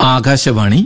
ആകാശവാണി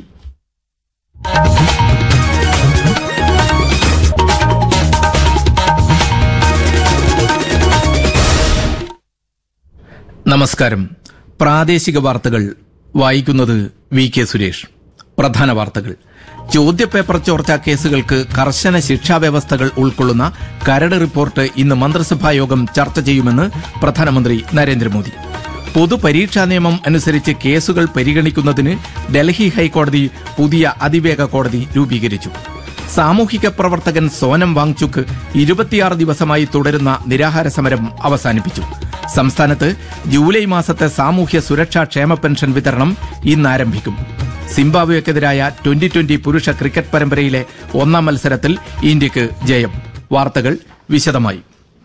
നമസ്കാരം പ്രാദേശിക വാർത്തകൾ വായിക്കുന്നത് വി കെ സുരേഷ് പ്രധാന വാർത്തകൾ ചോദ്യപേപ്പർ ചോർച്ചാ കേസുകൾക്ക് കർശന ശിക്ഷാ വ്യവസ്ഥകൾ ഉൾക്കൊള്ളുന്ന കരട് റിപ്പോർട്ട് ഇന്ന് മന്ത്രിസഭാ യോഗം ചർച്ച ചെയ്യുമെന്ന് പ്രധാനമന്ത്രി നരേന്ദ്രമോദി പൊതുപരീക്ഷാ നിയമം അനുസരിച്ച് കേസുകൾ പരിഗണിക്കുന്നതിന് ഡൽഹി ഹൈക്കോടതി പുതിയ അതിവേഗ കോടതി രൂപീകരിച്ചു സാമൂഹിക പ്രവർത്തകൻ സോനം വാങ്ചുക്ക് ഇരുപത്തിയാറ് ദിവസമായി തുടരുന്ന നിരാഹാര സമരം അവസാനിപ്പിച്ചു സംസ്ഥാനത്ത് ജൂലൈ മാസത്തെ സാമൂഹ്യ സുരക്ഷാ ക്ഷേമ പെൻഷൻ വിതരണം ഇന്ന് ആരംഭിക്കും സിംബാബ്വേക്കെതിരായ ട്വന്റി ട്വന്റി പുരുഷ ക്രിക്കറ്റ് പരമ്പരയിലെ ഒന്നാം മത്സരത്തിൽ ഇന്ത്യക്ക് ജയം വാർത്തകൾ വിശദമായി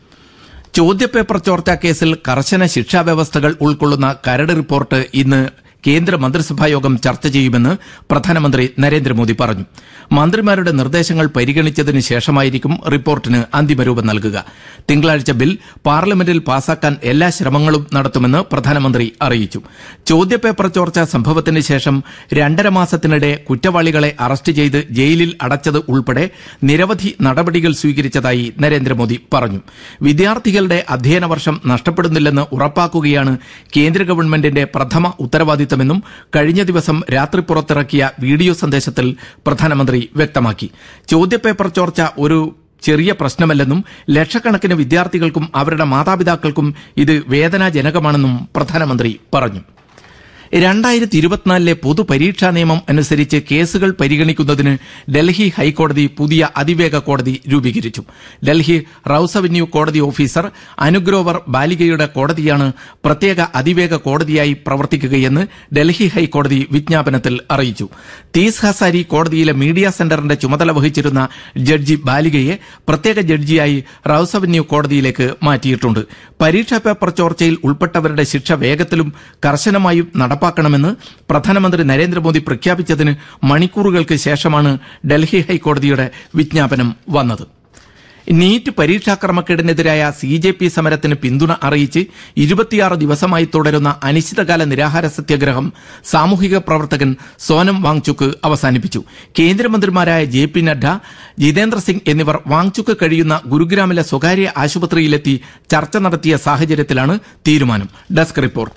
ചോദ്യപേപ്പർ ചോർച്ചാ കേസിൽ കർശന ശിക്ഷാ വ്യവസ്ഥകൾ ഉൾക്കൊള്ളുന്ന കരട് റിപ്പോർട്ട് ഇന്ന് കേന്ദ്ര മന്ത്രിസഭാ യോഗം ചർച്ച ചെയ്യുമെന്ന് പ്രധാനമന്ത്രി നരേന്ദ്രമോദി പറഞ്ഞു മന്ത്രിമാരുടെ നിർദ്ദേശങ്ങൾ പരിഗണിച്ചതിന് ശേഷമായിരിക്കും റിപ്പോർട്ടിന് അന്തിമരൂപം നൽകുക തിങ്കളാഴ്ച ബിൽ പാർലമെന്റിൽ പാസാക്കാൻ എല്ലാ ശ്രമങ്ങളും നടത്തുമെന്ന് പ്രധാനമന്ത്രി അറിയിച്ചു ചോദ്യപേപ്പർ ചോർച്ച സംഭവത്തിന് ശേഷം രണ്ടര മാസത്തിനിടെ കുറ്റവാളികളെ അറസ്റ്റ് ചെയ്ത് ജയിലിൽ അടച്ചത് ഉൾപ്പെടെ നിരവധി നടപടികൾ സ്വീകരിച്ചതായി നരേന്ദ്രമോദി പറഞ്ഞു വിദ്യാർത്ഥികളുടെ അധ്യയന വർഷം നഷ്ടപ്പെടുന്നില്ലെന്ന് ഉറപ്പാക്കുകയാണ് കേന്ദ്ര ഗവൺമെന്റിന്റെ പ്രഥമ ഉത്തരവാദിത്തമെന്നും കഴിഞ്ഞ ദിവസം രാത്രി പുറത്തിറക്കിയ വീഡിയോ സന്ദേശത്തിൽ പ്രധാനമന്ത്രി വ്യക്തമാക്കി ചോദ്യപേപ്പർ ചോർച്ച ഒരു ചെറിയ പ്രശ്നമല്ലെന്നും ലക്ഷക്കണക്കിന് വിദ്യാർത്ഥികൾക്കും അവരുടെ മാതാപിതാക്കൾക്കും ഇത് വേദനാജനകമാണെന്നും പ്രധാനമന്ത്രി പറഞ്ഞു രണ്ടായിരത്തി ഇരുപത്തിനാലിലെ പൊതുപരീക്ഷാ നിയമം അനുസരിച്ച് കേസുകൾ പരിഗണിക്കുന്നതിന് ഡൽഹി ഹൈക്കോടതി പുതിയ അതിവേഗ കോടതി രൂപീകരിച്ചു ഡൽഹി റൌസ് അവന്യൂ കോടതി ഓഫീസർ അനുഗ്രോവർ ബാലികയുടെ കോടതിയാണ് പ്രത്യേക അതിവേഗ കോടതിയായി പ്രവർത്തിക്കുകയെന്ന് ഡൽഹി ഹൈക്കോടതി വിജ്ഞാപനത്തിൽ അറിയിച്ചു തീസ് ഹസാരി കോടതിയിലെ മീഡിയ സെന്ററിന്റെ ചുമതല വഹിച്ചിരുന്ന ജഡ്ജി ബാലികയെ പ്രത്യേക ജഡ്ജിയായി റൌസ് അവന്യൂ കോടതിയിലേക്ക് മാറ്റിയിട്ടുണ്ട് പരീക്ഷാ പേപ്പർ ചോർച്ചയിൽ ഉൾപ്പെട്ടവരുടെ ശിക്ഷ വേഗത്തിലും കർശനമായും നടപ്പാക്കണമെന്ന് പ്രധാനമന്ത്രി നരേന്ദ്രമോദി പ്രഖ്യാപിച്ചതിന് മണിക്കൂറുകൾക്ക് ശേഷമാണ് ഡൽഹി ഹൈക്കോടതിയുടെ വിജ്ഞാപനം വന്നത് നീറ്റ് പരീക്ഷാ ക്രമക്കേടിനെതിരായ സി ജെ പി സമരത്തിന് പിന്തുണ അറിയിച്ച് ഇരുപത്തിയാറ് ദിവസമായി തുടരുന്ന അനിശ്ചിതകാല നിരാഹാര സത്യാഗ്രഹം സാമൂഹിക പ്രവർത്തകൻ സോനം വാങ്ചുക്ക് അവസാനിപ്പിച്ചു കേന്ദ്രമന്ത്രിമാരായ ജെ പി നഡ്ഡ ജിതേന്ദ്ര സിംഗ് എന്നിവർ വാങ്ചുക്ക് കഴിയുന്ന ഗുരുഗ്രാമിലെ സ്വകാര്യ ആശുപത്രിയിലെത്തി ചർച്ച നടത്തിയ സാഹചര്യത്തിലാണ് തീരുമാനം ഡെസ്ക് റിപ്പോർട്ട്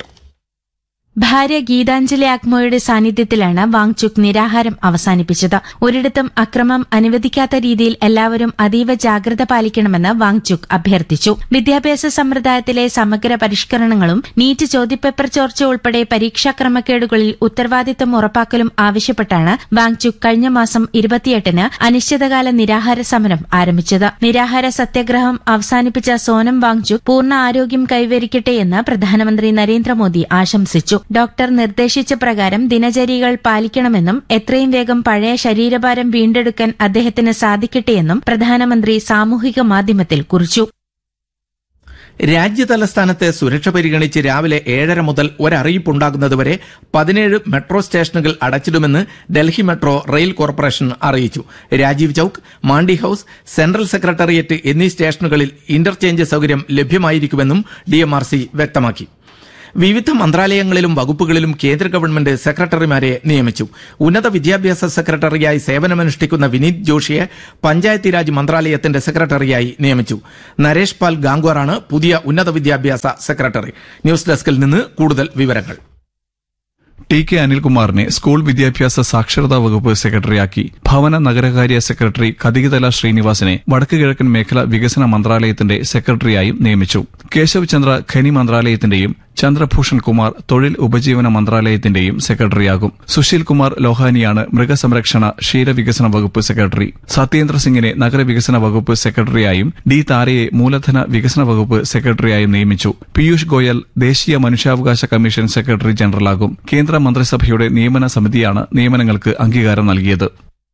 ഭാര്യ ഗീതാഞ്ജലി ആക്മോയുടെ സാന്നിധ്യത്തിലാണ് വാങ്ചുക് നിരാഹാരം അവസാനിപ്പിച്ചത് ഒരിടത്തും അക്രമം അനുവദിക്കാത്ത രീതിയിൽ എല്ലാവരും അതീവ ജാഗ്രത പാലിക്കണമെന്ന് വാങ്ചുക് അഭ്യർത്ഥിച്ചു വിദ്യാഭ്യാസ സമ്പ്രദായത്തിലെ സമഗ്ര പരിഷ്കരണങ്ങളും നീറ്റ് ചോദ്യപേപ്പർ ചോർച്ച ഉൾപ്പെടെ പരീക്ഷാ ക്രമക്കേടുകളിൽ ഉത്തരവാദിത്തം ഉറപ്പാക്കലും ആവശ്യപ്പെട്ടാണ് വാങ്ചുക് കഴിഞ്ഞ മാസം ഇരുപത്തിയെട്ടിന് അനിശ്ചിതകാല നിരാഹാര സമരം ആരംഭിച്ചത് നിരാഹാര സത്യാഗ്രഹം അവസാനിപ്പിച്ച സോനം വാങ്ചുക് പൂർണ്ണ ആരോഗ്യം കൈവരിക്കട്ടെയെന്ന് പ്രധാനമന്ത്രി നരേന്ദ്രമോദി ആശംസിച്ചു ഡോക്ടർ നിർദ്ദേശിച്ച പ്രകാരം ദിനചര്യകൾ പാലിക്കണമെന്നും എത്രയും വേഗം പഴയ ശരീരഭാരം വീണ്ടെടുക്കാൻ അദ്ദേഹത്തിന് സാധിക്കട്ടെയെന്നും പ്രധാനമന്ത്രി സാമൂഹിക മാധ്യമത്തിൽ കുറിച്ചു രാജ്യതലസ്ഥാനത്തെ സുരക്ഷ പരിഗണിച്ച് രാവിലെ ഏഴര മുതൽ ഒരറിയിപ്പുണ്ടാകുന്നതുവരെ പതിനേഴ് മെട്രോ സ്റ്റേഷനുകൾ അടച്ചിടുമെന്ന് ഡൽഹി മെട്രോ റെയിൽ കോർപ്പറേഷൻ അറിയിച്ചു Rajiv Chowk Mandi House Central Secretariat എന്നീ സ്റ്റേഷനുകളിൽ ഇന്റർചേഞ്ച് സൌകര്യം ലഭ്യമായിരിക്കുമെന്നും ഡിഎംആർസി വ്യക്തമാക്കി വിവിധ മന്ത്രാലയങ്ങളിലും വകുപ്പുകളിലും കേന്ദ്ര ഗവൺമെന്റ് സെക്രട്ടറിമാരെ നിയമിച്ചു ഉന്നത വിദ്യാഭ്യാസ സെക്രട്ടറിയായി സേവനമനുഷ്ഠിക്കുന്ന വിനീത് ജോഷിയെ പഞ്ചായത്തി രാജ് മന്ത്രാലയത്തിന്റെ സെക്രട്ടറിയായി നിയമിച്ചു നരേഷ് പാൽ ഗാംഗ്വാറാണ് പുതിയ ഉന്നത വിദ്യാഭ്യാസ സെക്രട്ടറി ന്യൂസ് ഡെസ്കിൽ നിന്ന് കൂടുതൽ വിവരങ്ങൾ ടി കെ അനിൽകുമാറിനെ സ്കൂൾ വിദ്യാഭ്യാസ സാക്ഷരതാ വകുപ്പ് സെക്രട്ടറിയാക്കി ഭവന നഗരകാര്യ സെക്രട്ടറി കതികതല ശ്രീനിവാസനെ വടക്ക് കിഴക്കൻ മേഖല വികസന മന്ത്രാലയത്തിന്റെ സെക്രട്ടറിയായും നിയമിച്ചു കേശവ് ചന്ദ്ര ഖനി മന്ത്രാലയത്തിന്റെയും ചന്ദ്രഭൂഷൺ കുമാർ തൊഴിൽ ഉപജീവന മന്ത്രാലയത്തിന്റെയും സെക്രട്ടറിയാകും സുശീൽ കുമാർ ലോഹാനിയാണ് മൃഗസംരക്ഷണ ക്ഷീരവികസന വകുപ്പ് സെക്രട്ടറി സത്യേന്ദ്ര സിംഗിനെ നഗരവികസന വകുപ്പ് സെക്രട്ടറിയായും ഡി താരയെ മൂലധന വികസന വകുപ്പ് സെക്രട്ടറിയായും നിയമിച്ചു പീയൂഷ് ഗോയൽ ദേശീയ മനുഷ്യാവകാശ കമ്മീഷൻ സെക്രട്ടറി ജനറലാകും കേന്ദ്ര മന്ത്രിസഭയുടെ നിയമന സമിതിയാണ് നിയമനങ്ങൾക്ക് അംഗീകാരം നൽകിയത്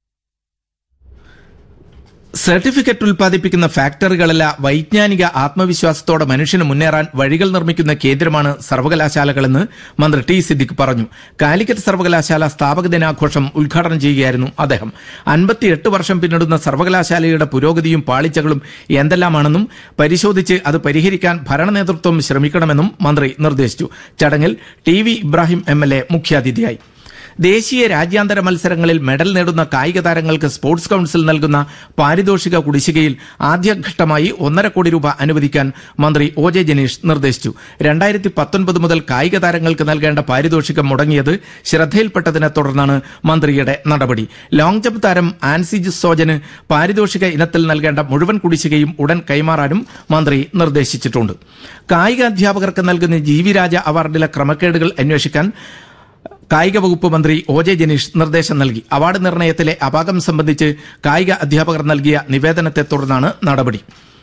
സർട്ടിഫിക്കറ്റ് ഉൽപ്പാദിപ്പിക്കുന്ന ഫാക്ടറികളല്ല വൈജ്ഞാനിക ആത്മവിശ്വാസത്തോടെ മനുഷ്യന് മുന്നേറാൻ വഴികൾ നിർമ്മിക്കുന്ന കേന്ദ്രമാണ് സർവകലാശാലകളെന്ന് മന്ത്രി ടി സിദ്ദിഖ് പറഞ്ഞു കാലിക്കറ്റ് സർവകലാശാല സ്ഥാപക ദിനാഘോഷം ഉദ്ഘാടനം ചെയ്യുകയായിരുന്നു അദ്ദേഹം അൻപത്തിയെട്ട് വർഷം പിന്നിടുന്ന സർവകലാശാലയുടെ പുരോഗതിയും പാളിച്ചകളും എന്തെല്ലാമാണെന്നും പരിശോധിച്ച് അത് പരിഹരിക്കാൻ ഭരണ നേതൃത്വം ശ്രമിക്കണമെന്നും മന്ത്രി നിർദ്ദേശിച്ചു ചടങ്ങിൽ T V Ibrahim M L A മുഖ്യാതിഥിയായി ദേശീയ രാജ്യാന്തര മത്സരങ്ങളിൽ മെഡൽ നേടുന്ന കായിക താരങ്ങൾക്ക് സ്പോർട്സ് കൌൺസിൽ നൽകുന്ന പാരിതോഷിക കുടിശ്ശികയിൽ ആദ്യഘട്ടമായി ഒന്നര കോടി രൂപ അനുവദിക്കാൻ മന്ത്രി ഒ ജെ ജനീഷ് നിർദ്ദേശിച്ചു രണ്ടായിരത്തി പത്തൊൻപത് മുതൽ കായിക താരങ്ങൾക്ക് നൽകേണ്ട പാരിതോഷികം മുടങ്ങിയത് ശ്രദ്ധയിൽപ്പെട്ടതിനെ തുടർന്നാണ് മന്ത്രിയുടെ നടപടി ലോങ് ജമ്പ് താരം ആൻസിജ് സോജന് പാരിതോഷിക ഇനത്തിൽ നൽകേണ്ട മുഴുവൻ കുടിശ്ശികയും ഉടൻ കൈമാറാനും മന്ത്രി നിർദ്ദേശിച്ചിട്ടുണ്ട് കായിക അധ്യാപകർക്ക് നൽകുന്ന ജി വി രാജ അവാർഡിലെ ക്രമക്കേടുകൾ അന്വേഷിക്കാൻ കായിക വകുപ്പ് മന്ത്രി ഒ ജെ ജനീഷ് നിർദ്ദേശം നൽകി അവാർഡ് നിർണയത്തിലെ അപാകം സംബന്ധിച്ച് കായിക അധ്യാപകർ നൽകിയ നിവേദനത്തെ തുടർന്നാണ് നടപടി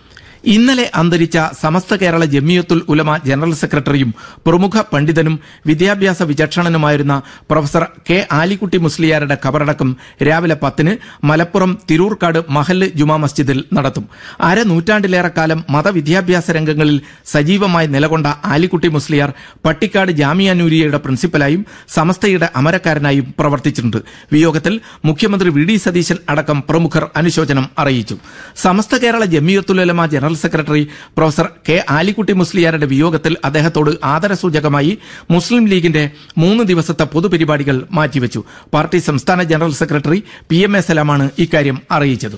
ഇന്നലെ അന്തരിച്ച സമസ്ത കേരള ജമിയത്തുൽ ഉലമ ജനറൽ സെക്രട്ടറിയും പ്രമുഖ പണ്ഡിതനും വിദ്യാഭ്യാസ വിചക്ഷണനുമായിരുന്ന പ്രൊഫസർ കെ ആലിക്കുട്ടി മുസ്ലിയാരുടെ ഖബറടക്കം രാവിലെ പത്തിന് മലപ്പുറം തിരൂർക്കാട് മഹല്ല് ജുമാ മസ്ജിദിൽ നടത്തും അരനൂറ്റാണ്ടിലേറെ കാലം മതവിദ്യാഭ്യാസ രംഗങ്ങളിൽ സജീവമായി നിലകൊണ്ട ആലിക്കുട്ടി മുസ്ലിയാർ പട്ടിക്കാട് ജാമിയ നൂരിയയുടെ പ്രിൻസിപ്പലായും സമസ്തയുടെ അമരക്കാരനായും പ്രവർത്തിച്ചിട്ടുണ്ട് വിയോഗത്തിൽ മുഖ്യമന്ത്രി വി ഡി സതീശൻ അടക്കം പ്രമുഖർ അനുശോചനം അറിയിച്ചു Samastha Kerala Jamiyyathul Ulama general secretary professor K Alikutty മുസ്ലിയാരുടെ വിയോഗത്തിൽ അദ്ദേഹത്തോട് ആദരസൂചകമായി മുസ്ലിം ലീഗിന്റെ മൂന്ന് ദിവസത്തെ പൊതുപരിപാടികൾ മാറ്റിവെച്ചു പാർട്ടി സംസ്ഥാന general secretary P M A സലാമാണ് ഇക്കാര്യം അറിയിച്ചത്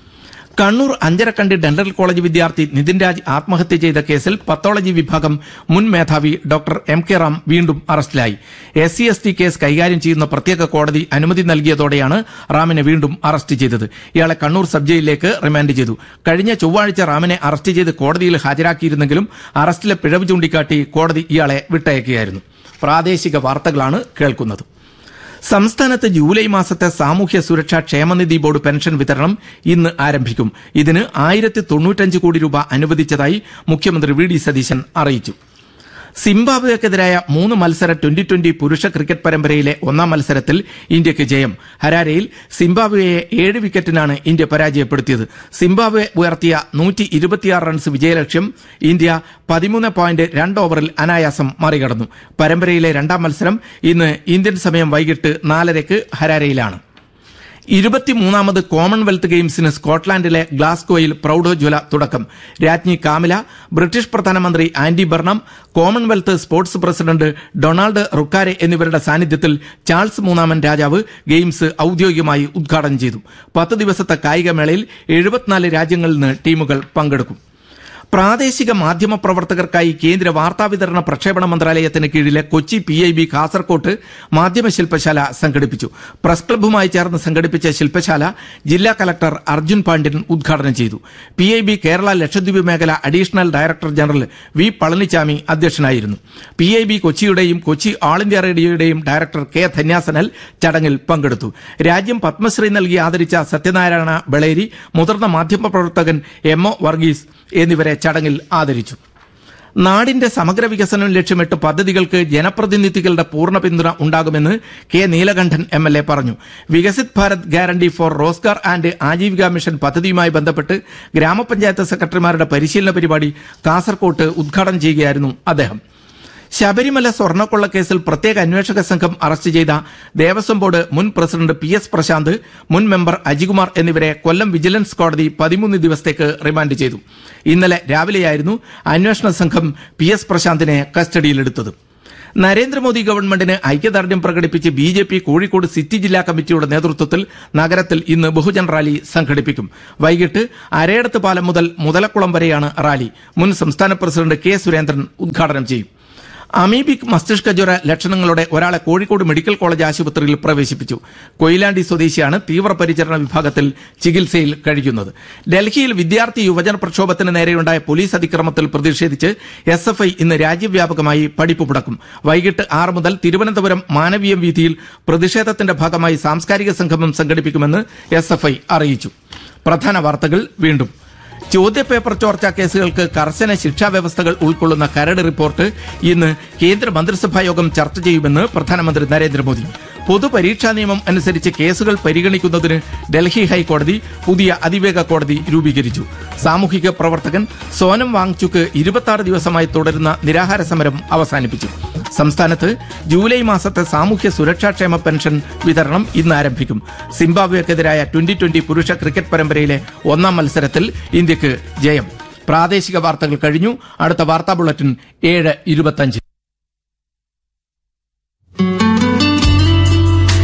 കണ്ണൂർ അഞ്ചരക്കണ്ടി ഡെന്റൽ കോളേജ് വിദ്യാർത്ഥി നിതിൻ രാജ് ആത്മഹത്യ ചെയ്ത കേസിൽ പത്തോളജി വിഭാഗം മുൻ മേധാവി ഡോക്ടർ എം കെ റാം വീണ്ടും അറസ്റ്റിലായി S C S T case കൈകാര്യം ചെയ്യുന്ന പ്രത്യേക കോടതി അനുമതി നൽകിയതോടെയാണ് റാമിനെ വീണ്ടും അറസ്റ്റ് ചെയ്തത് ഇയാളെ കണ്ണൂർ സബ് ജയിലിലേക്ക് റിമാൻഡ് ചെയ്തു കഴിഞ്ഞ ചൊവ്വാഴ്ച റാമിനെ അറസ്റ്റ് ചെയ്ത് കോടതിയിൽ ഹാജരാക്കിയിരുന്നെങ്കിലും അറസ്റ്റിലെ പിഴവ് ചൂണ്ടിക്കാട്ടി കോടതി ഇയാളെ വിട്ടയക്കുകയായിരുന്നു പ്രാദേശിക വാർത്തകളാണ് കേൾക്കുന്നത് സംസ്ഥാനത്ത് ജൂലൈ മാസത്തെ സാമൂഹ്യ സുരക്ഷാ ക്ഷേമനിധി ബോർഡ് പെൻഷൻ വിതരണം ഇന്ന് ആരംഭിക്കും ഇതിന് ആയിരത്തി തൊണ്ണൂറ്റഞ്ച് കോടി രൂപ അനുവദിച്ചതായി മുഖ്യമന്ത്രി വി ഡി സതീശൻ അറിയിച്ചു സിംബാബ്വേക്കെതിരായ മൂന്ന് മത്സര ട്വന്റി ട്വന്റി പുരുഷ ക്രിക്കറ്റ് പരമ്പരയിലെ ഒന്നാം മത്സരത്തിൽ ഇന്ത്യക്ക് ജയം ഹരാരയിൽ സിംബാബ്വേയെ ഏഴ് വിക്കറ്റിനാണ് ഇന്ത്യ പരാജയപ്പെടുത്തിയത് സിംബാബ്വെ ഉയർത്തിയ നൂറ്റി ഇരുപത്തിയാറ് റൺസ് വിജയലക്ഷ്യം ഇന്ത്യ പതിമൂന്ന് പോയിന്റ് രണ്ട് ഓവറിൽ അനായാസം മറികടന്നു പരമ്പരയിലെ രണ്ടാം മത്സരം ഇന്ന് ഇന്ത്യൻ സമയം വൈകിട്ട് നാലരയ്ക്ക് ഹരാരയിലാണ് ഇരുപത്തിമൂന്നാമത് കോമൺവെൽത്ത് ഗെയിംസിന് സ്കോട്ട്ലാൻഡിലെ ഗ്ലാസ്ഗോയിൽ പ്രൌഢോജ്വല തുടക്കം രാജ്ഞി കാമില ബ്രിട്ടീഷ് പ്രധാനമന്ത്രി Andy Burnham Commonwealth Sports president Donald Rukare എന്നിവരുടെ സാന്നിധ്യത്തിൽ ചാൾസ് മൂന്നാമൻ രാജാവ് ഗെയിംസ് ഔദ്യോഗികമായി ഉദ്ഘാടനം ചെയ്തു പത്ത് ദിവസത്തെ കായികമേളയിൽ എഴുപത്തിനാല് രാജ്യങ്ങളിൽ നിന്ന് ടീമുകൾ പങ്കെടുക്കും പ്രാദേശിക മാധ്യമ പ്രവർത്തകർക്കായി കേന്ദ്ര വാർത്താവിതരണ പ്രക്ഷേപണ മന്ത്രാലയത്തിന് കീഴിലെ കൊച്ചി പി ഐ ബി കാസർകോട്ട് മാധ്യമ ശില്പശാല സംഘടിപ്പിച്ചു പ്രസ് ക്ലബ്ബുമായി ചേർന്ന് സംഘടിപ്പിച്ച ശില്പശാല ജില്ലാ കലക്ടർ അർജുൻ പാണ്ഡ്യൻ ഉദ്ഘാടനം ചെയ്തു P I B Kerala Lakshadweep മേഖല additional director general V Palanichami അധ്യക്ഷനായിരുന്നു പി ഐ ബി കൊച്ചിയുടെയും കൊച്ചി ഓൾ ഇന്ത്യ റേഡിയോയുടെയും ഡയറക്ടർ കെ ധന്യാസനൽ ചടങ്ങിൽ പങ്കെടുത്തു രാജ്യം പത്മശ്രീ നൽകി ആദരിച്ച സത്യനാരായണ ബളേരി മുതിർന്ന മാധ്യമപ്രവർത്തകൻ എം ഒ വർഗീസ് എന്നിവരെ ചടങ്ങിൽ ആദരിച്ചു നാടിന്റെ സമഗ്ര വികസനം ലക്ഷ്യമിട്ട് പദ്ധതികൾക്ക് ജനപ്രതിനിധികളുടെ പൂർണ്ണ പിന്തുണ ഉണ്ടാകുമെന്ന് K Neelakandan M L A പറഞ്ഞു Viksit Bharat guarantee for Rozgar and Ajeevika mission പദ്ധതിയുമായി ബന്ധപ്പെട്ട് ഗ്രാമപഞ്ചായത്ത് സെക്രട്ടറിമാരുടെ പരിശീലന പരിപാടി കാസർകോട്ട് ഉദ്ഘാടനം ചെയ്യുകയായിരുന്നു അദ്ദേഹം ശബരിമല സ്വർണ്ണക്കൊള്ള കേസിൽ പ്രത്യേക അന്വേഷക സംഘം അറസ്റ്റ് ചെയ്ത ദേവസ്വം ബോർഡ് മുൻ പ്രസിഡന്റ് പി എസ് പ്രശാന്ത് മുൻ മെമ്പർ അജികുമാർ എന്നിവരെ കൊല്ലം വിജിലൻസ് കോടതി പതിമൂന്ന് ദിവസത്തേക്ക് റിമാൻഡ് ചെയ്തു ഇന്നലെ രാവിലെയായിരുന്നു അന്വേഷണ സംഘം പി എസ് പ്രശാന്തിനെ കസ്റ്റഡിയിലെടുത്തത് നരേന്ദ്രമോദി ഗവൺമെന്റിന് ഐക്യദാർഢ്യം പ്രകടിപ്പിച്ച് B J P Kozhikode city ജില്ലാ കമ്മിറ്റിയുടെ നേതൃത്വത്തിൽ നഗരത്തിൽ ഇന്ന് ബഹുജൻ റാലി സംഘടിപ്പിക്കും വൈകിട്ട് അരയടത്ത് പാലം മുതൽ മുതലക്കുളം വരെയാണ് റാലി മുൻ സംസ്ഥാന പ്രസിഡന്റ് കെ സുരേന്ദ്രൻ ഉദ്ഘാടനം ചെയ്യും അമീബിക് മസ്തിഷ്ക ജ്വര ലക്ഷണങ്ങളോടെ ഒരാളെ കോഴിക്കോട് മെഡിക്കൽ കോളേജ് ആശുപത്രിയിൽ പ്രവേശിപ്പിച്ചു കൊയിലാണ്ടി സ്വദേശിയാണ് തീവ്രപരിചരണ വിഭാഗത്തിൽ ചികിത്സയിൽ കഴിയുന്നത് ഡൽഹിയിൽ വിദ്യാർത്ഥി യുവജന പ്രക്ഷോഭത്തിന് നേരെയുണ്ടായ പോലീസ് അതിക്രമത്തിൽ പ്രതിഷേധിച്ച് എസ് എഫ് ഐ ഇന്ന് രാജ്യവ്യാപകമായി പഠിപ്പ് മുടക്കും വൈകിട്ട് ആറ് മുതൽ തിരുവനന്തപുരം മാനവീയം വീതിയിൽ പ്രതിഷേധത്തിന്റെ ഭാഗമായി സാംസ്കാരിക സംഗമം സംഘടിപ്പിക്കുമെന്ന് എസ് എഫ് ഐ അറിയിച്ചു പ്രധാന വാർത്തകൾ വീണ്ടും ചോദ്യപേപ്പർ ചോർച്ചാ കേസുകൾക്ക് കർശന ശിക്ഷാ വ്യവസ്ഥകൾ ഉൾക്കൊള്ളുന്ന കരട് റിപ്പോർട്ട് ഇന്ന് കേന്ദ്ര മന്ത്രിസഭാ യോഗം ചർച്ച ചെയ്യുമെന്ന് പ്രധാനമന്ത്രി നരേന്ദ്രമോദി പൊതുപരീക്ഷാ നിയമം അനുസരിച്ച് കേസുകൾ പരിഗണിക്കുന്നതിന് ഡൽഹി ഹൈക്കോടതി പുതിയ അതിവേഗ കോടതി രൂപീകരിച്ചു സാമൂഹിക പ്രവർത്തകൻ സോനം വാങ്ചുക്ക് ഇരുപത്തി ആറ് ദിവസമായി തുടരുന്ന നിരാഹാര സമരം അവസാനിപ്പിച്ചു സംസ്ഥാനത്ത് ജൂലൈ മാസത്തെ സാമൂഹ്യ സുരക്ഷാക്ഷേമ പെൻഷൻ വിതരണം ഇന്ന് ആരംഭിക്കും സിംബാബ്വേക്കെതിരായ ട്വന്റി ട്വന്റി പുരുഷ ക്രിക്കറ്റ് പരമ്പരയിലെ ഒന്നാം മത്സരത്തിൽ ഇന്ത്യക്ക് ജയം പ്രാദേശിക വാർത്തകൾ കഴിഞ്ഞു അടുത്ത വാർത്താ ബുള്ളറ്റിൻ ഏഴ് ഇരുപത്തഞ്ച്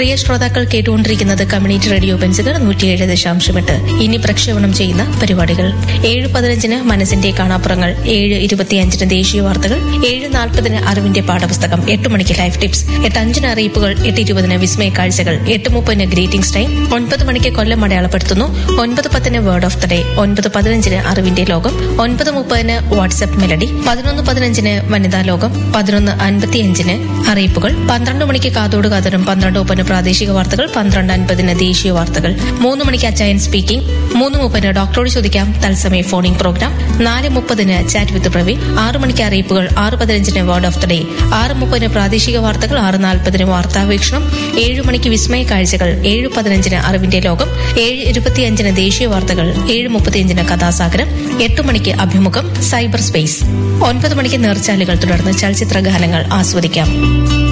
പ്രിയ ശ്രോതാക്കൾ കേട്ടുകൊണ്ടിരിക്കുന്നത് കമ്മ്യൂണിറ്റി റേഡിയോ ബെൻസുകൾ നൂറ്റിയേഴ് ദശാംശം എട്ട് ഇനി പ്രക്ഷേപണം ചെയ്യുന്ന പരിപാടികൾ ഏഴ് പതിനഞ്ചിന് മനസ്സിന്റെ കാണാപ്പുറങ്ങൾ ഏഴ് ഇരുപത്തിയഞ്ചിന് ദേശീയ വാർത്തകൾ ഏഴ് നാൽപ്പതിന് അറിവിന്റെ പാഠപുസ്തകം എട്ട് മണിക്ക് ലൈഫ് ടിപ്സ് എട്ട് അഞ്ചിന് അറിയിപ്പുകൾ എട്ട് ഇരുപതിന് വിസ്മയ കാഴ്ചകൾ എട്ട് മുപ്പതിന് ഗ്രീറ്റിംഗ്സ് ടൈം ഒൻപത് മണിക്ക് കൊല്ലം അടയാളപ്പെടുത്തുന്നു ഒൻപത് പത്തിന് വേർഡ് ഓഫ് ദ ഡേ ഒൻപത് പതിനഞ്ചിന് അറിവിന്റെ ലോകം ഒൻപത് മുപ്പതിന് വാട്സ്ആപ്പ് മെലഡി പതിനൊന്ന് പതിനഞ്ചിന് വനിതാ ലോകം പതിനൊന്ന് അൻപത്തിയഞ്ചിന് അറിയിപ്പുകൾ പന്ത്രണ്ട് മണിക്ക് കാതോട് കാതറും പന്ത്രണ്ട് മുപ്പതിന് പ്രാദേശിക വാർത്തകൾ പന്ത്രണ്ട് അൻപതിന് ദേശീയ വാർത്തകൾ മൂന്ന് മണിക്ക് അച്ചായൻ സ്പീക്കിംഗ് മൂന്ന് മുപ്പതിന് ഡോക്ടറോട് ചോദിക്കാം തത്സമയ ഫോണിംഗ് പ്രോഗ്രാം നാല് മുപ്പതിന് ചാറ്റ് വിത്ത് പ്രവീൺ ആറ് മണിക്ക് അറിയിപ്പുകൾ ആറ് പതിനഞ്ചിന് വേർഡ് ഓഫ് ദ ഡേ ആറ് മുപ്പതിന് പ്രാദേശിക വാർത്തകൾ ആറ് നാൽപ്പതിന് വാർത്താവീക്ഷണം ഏഴ് മണിക്ക് വിസ്മയ കാഴ്ചകൾ ഏഴ് പതിനഞ്ചിന് അറിവിന്റെ ലോകം ഏഴ് ഇരുപത്തിയഞ്ചിന് ദേശീയ വാർത്തകൾ ഏഴ് മുപ്പത്തിയഞ്ചിന് കഥാസാഗരം എട്ട് മണിക്ക് അഭിമുഖം സൈബർ സ്പേസ് ഒൻപത് മണിക്ക് നേർച്ചാലുകൾ തുടർന്ന് ചലച്ചിത്ര ഗാനങ്ങൾ ആസ്വദിക്കാം